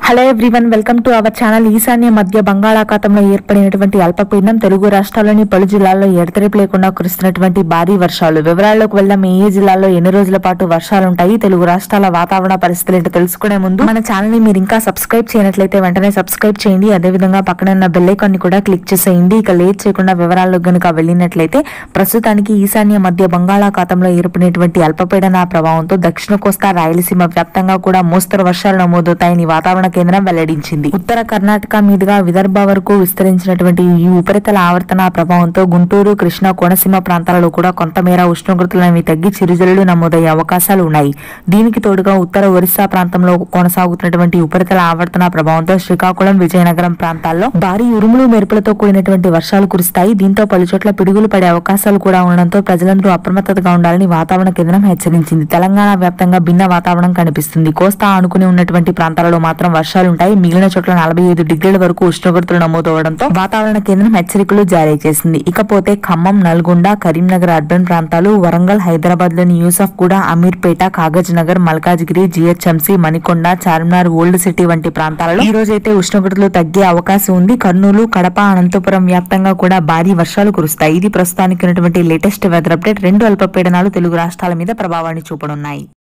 hello everyone welcome to our channel ఈశాన్య మధ్య బంగాళాఖాతంలో ఏర్పడినటువంటి అల్పపీడనం తెలుగు రాష్ట్రాల్లోని పలు జిల్లాల్లో ఎడతెరిపి లేకుండా కురుస్తున్నటువంటి భారీ వర్షాలు వివరాల్లోకి వెళ్దాం ఏ ఏ జిల్లాల్లో ఎన్ని రోజుల పాటు వర్షాలు ఉంటాయి తెలుగు రాష్ట్రాల వాతావరణ పరిస్థితులు ఏంటో తెలుసుకునే ముందు మన ఛానల్ ని మీరు ఇంకా సబ్స్క్రైబ్ చేయనట్లయితే వెంటనే సబ్స్క్రైబ్ చేయండి అదేవిధంగా పక్కన ఉన్న బెల్ ఐకాన్ ని కూడా క్లిక్ చేసేయండి ఇక లేట్ చేయకుండా వివరాల్లో గనుక వెళ్ళినట్లయితే ప్రస్తుతానికి ఈశాన్య మధ్య బంగాళాఖాతంలో ఏర్పడినటువంటి అల్పపీడన ప్రభావంతో దక్షిణ కోస్తా రాయలసీమ వ్యాప్తంగా కూడా మోస్తరు వర్షాలు నమోదవుతాయని వాతావరణ కేంద్రం వెల్లడించింది ఉత్తర కర్ణాటక మీదుగా విదర్భ వరకు విస్తరించినటువంటి ఈ ఉపరితల ఆవర్తన ప్రభావంతో గుంటూరు కృష్ణా కోనసీమ ప్రాంతాలలో కూడా కొంతమేర ఉష్ణోగ్రతలు అనేవి తగ్గి చిరుజల్లులు నమోదయ్యే అవకాశాలు ఉన్నాయి దీనికి తోడుగా ఉత్తర ఒరిస్సా ప్రాంతంలో కొనసాగుతున్నటువంటి ఉపరితల ఆవర్తన ప్రభావంతో శ్రీకాకుళం విజయనగరం ప్రాంతాల్లో భారీ ఉరుములు మెరుపులతో కూడినటువంటి వర్షాలు కురుస్తాయి దీంతో పలు చోట్ల పిడుగులు పడే అవకాశాలు కూడా ఉండడంతో ప్రజలందరూ అప్రమత్తతగా ఉండాలని వాతావరణ కేంద్రం హెచ్చరించింది తెలంగాణ వ్యాప్తంగా భిన్న వాతావరణం కనిపిస్తుంది కోస్తా ఆనుకుని ఉన్నటువంటి ప్రాంతాలలో మాత్రం వర్షాలు ఉంటాయి మిగిలిన చోట్ల నలభై ఐదు డిగ్రీల వరకు ఉష్ణోగ్రతలు నమోదవడంతో వాతావరణ కేంద్రం హెచ్చరికలు జారీ చేసింది ఇకపోతే ఖమ్మం నల్గొండ కరీంనగర్ అర్బన్ ప్రాంతాలు వరంగల్ హైదరాబాద్ లోని యూసఫ్ కూడా Ameerpet Kagaznagar Malkajgiri GHMC Manikonda Charminar old city వంటి ప్రాంతాలలో ఈ రోజైతే ఉష్ణోగ్రతలు తగ్గే అవకాశం ఉంది కర్నూలు కడప అనంతపురం వ్యాప్తంగా కూడా భారీ వర్షాలు కురుస్తాయి ఇది ప్రస్తుతానికి ఉన్నటువంటి లేటెస్ట్ వెదర్ అప్డేట్ రెండు అల్పపీడనాలు తెలుగు రాష్ట్రాల మీద ప్రభావాన్ని చూపనున్నాయి